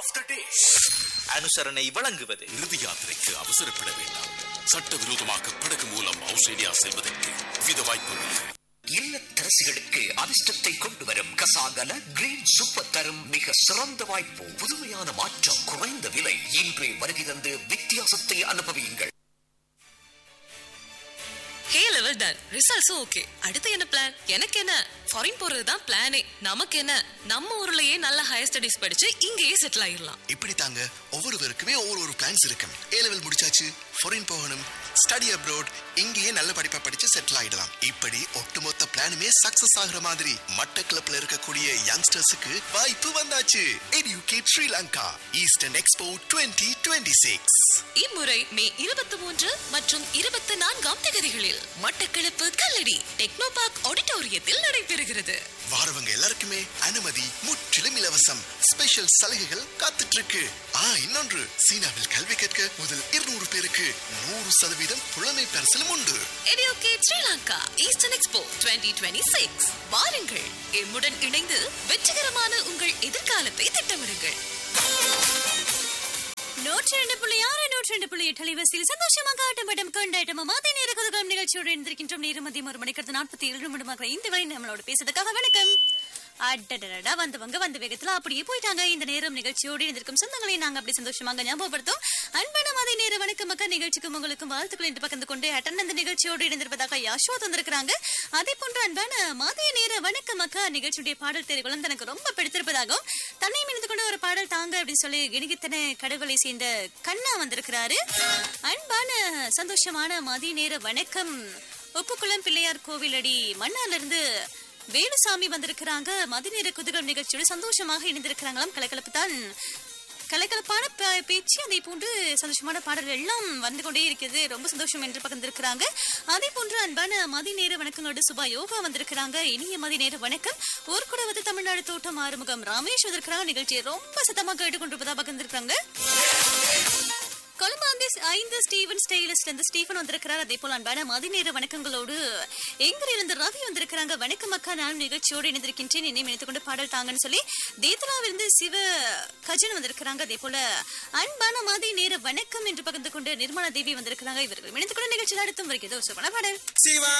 of the டே அனுசரணை வழங்குவது இறுதி யாத்திரைக்கு அவசரப்பட வேண்டாம் சட்டவிரோதமாக படகு மூலம் ஆஸ்திரேலியா செல்வதற்கு வித வாய்ப்புகள் இல்லத்தரசிகளுக்கு அதிர்ஷ்டத்தை கொண்டு வரும் கசாகல கிரீன் சூப்பர் தரும் மிக சிறந்த வாய்ப்பு புதுமையான மாற்றம் குறைந்த விலை இன்றே வருகை தந்து வித்தியாசத்தை அனுபவியுங்கள் ஹே லெவல் டன் ரிசல்ட்ஸும் ஓகே அடுத்து என்ன பிளான் எனக்கு என்ன ஃபாரின் போறது தான் பிளானே நமக்கு என்ன நம்ம ஊர்லயே நல்ல ஹையர் ஸ்டடிஸ் படிச்சு இங்கேயே செட்டில் ஆயிடலாம் இப்படி தாங்க ஒவ்வொருவருக்குமே ஒவ்வொரு ஒரு பிளான்ஸ் இருக்கும் ஏ லெவல் முடிச்சாச்சு ஃபாரின் போகணும் ஸ்டடி அப்ரோட் இங்கேயே நல்ல படிப்பை படிச்சு செட்டில் ஆயிடலாம் இப்படி ஒட்டுமொத்த பிளானுமே சக்சஸ் ஆகுற மாதிரி மட்டக்களப்ல இருக்கக்கூடிய யங்ஸ்டர்ஸுக்கு வாய்ப்பு வந்தாச்சு எடியூகேட் ஸ்ரீலங்கா ஈஸ்டர்ன் எக்ஸ்போ 2026 இம்முறை மே இருபத்தி மூன்று மற்றும் இருபத்தி நான்காம் தேதிகளில் மட்டக்களப்பு கல்லடி டெக்னோ பார்க் ஆடிட்டோரியத்தில் நடைபெறுகிறது வாரவங்க எல்லாருக்குமே அனுமதி முற்றிலும் இலவசம் ஸ்பெஷல் சலுகைகள் காத்துட்டு இருக்கு ஆ இன்னொன்று சீனாவில் கல்வி கற்க முதல் இருநூறு பேருக்கு நூறு சதவீதம் புலமை பரிசலும் உண்டு எடியோகேட் ஸ்ரீலங்கா ஈஸ்டர்ன் எக்ஸ்போ 2026 வாருங்கள் எம்முடன் இணைந்து வெற்றிகரமான உங்கள் எதிர்காலத்தை திட்டமிடுங்கள் நூற்றி ரெண்டு புள்ளி ஆறு நூற்றி ரெண்டு புள்ளி எட்டு அலைவரிசையில் சந்தோஷமாக ஆட்டப்பட்டம் கொண்டாட்டம் மாதை நேர குதகம் நிகழ்ச்சியோடு இருந்திருக்கின்றோம் நேரம் மதியம் ஒரு மணிக்கிறது நாற்பத்தி ஏழு நிமிடமாக இந்த வரை நம்மளோட பேசுறதுக்காக வணக்கம் அடடடா வந்தவங்க வந்த வேகத்துல அப்படியே போயிட்டாங்க இந்த நேரம் நிகழ்ச்சியோடு இருந்திருக்கும் சொந்தங்களை நாங்க அப்படி சந்தோஷமாக ஞாபகப்படுத்தும் அன்பான மாதை நேர வணக்கம் மக்கள் நிகழ்ச்சிக்கும் உங்களுக்கும் வாழ்த்துக்கள் என்று பகிர்ந்து கொண்டு அட்டன் அந்த நிகழ்ச்சியோடு இருந்திருப்பதாக யாஷுவா தந்திருக்கிறாங்க அதே போன்று அன்பான மாதைய நேர வணக்கம் மக்கா நிகழ்ச்சியுடைய பாடல் தெரிவுகளும் தனக்கு ரொம்ப பிடித்திருப்பதாகவும் தன்னை மினிந்து கொண்டு ஒரு பாடல் தாங்க அப்படின்னு சொல்லி கிணிகித்தன கடவுளை சேர்ந்த கண்ணா வந்திருக்கிறாரு அன்பான சந்தோஷமான மதிய நேர வணக்கம் உப்புக்குளம் பிள்ளையார் கோவிலடி மன்னால இருந்து வேலுசாமி வந்திருக்கிறாங்க மதிநேர குதுகல் நிகழ்ச்சியோடு சந்தோஷமாக இணைந்திருக்கிறாங்களாம் கலக்கலப்பு தான் கலக்கலப்பான ப- பேச்சு அதே போன்று சந்தோஷமான பாடல்கள் எல்லாம் வந்து கொண்டே இருக்கிறது ரொம்ப சந்தோஷம் என்று பகிர்ந்திருக்கிறாங்க அதே போன்று அன்பான மதி நேர வணக்கங்களோடு சுபா யோகா வந்திருக்கிறாங்க இனிய மதி நேர வணக்கம் ஊர்கூடவது தமிழ்நாடு தோட்டம் ஆறுமுகம் ரமேஷ் வந்திருக்கிறாங்க நிகழ்ச்சியை ரொம்ப சத்தமாக கேட்டுக்கொண்டிருப்பதா பகிர்ந்திருக்காங்க கொலம்பாந்தி ஐந்து ஸ்டீவன் ஸ்டைலிஸ்ட் இருந்து ஸ்டீஃபன் வந்திருக்கிறார் அதே போல அன்பான மதிநேர வணக்கங்களோடு எங்கிலிருந்து ரவி வந்திருக்கிறாங்க வணக்கம் அக்கா நான் நிகழ்ச்சியோடு இணைந்திருக்கின்றேன் என்னை நினைத்துக் கொண்டு பாடல் தாங்கன்னு சொல்லி தேத்தலாவிலிருந்து சிவ கஜன் வந்திருக்கிறாங்க அதே போல அன்பான மதி நேர வணக்கம் என்று பகிர்ந்து கொண்டு நிர்மலா தேவி வந்திருக்கிறாங்க இவர்கள் இணைத்துக் கொண்டு நிகழ்ச்சியில் அடுத்தும் வருகிறது ஒரு சுபமான பாடல்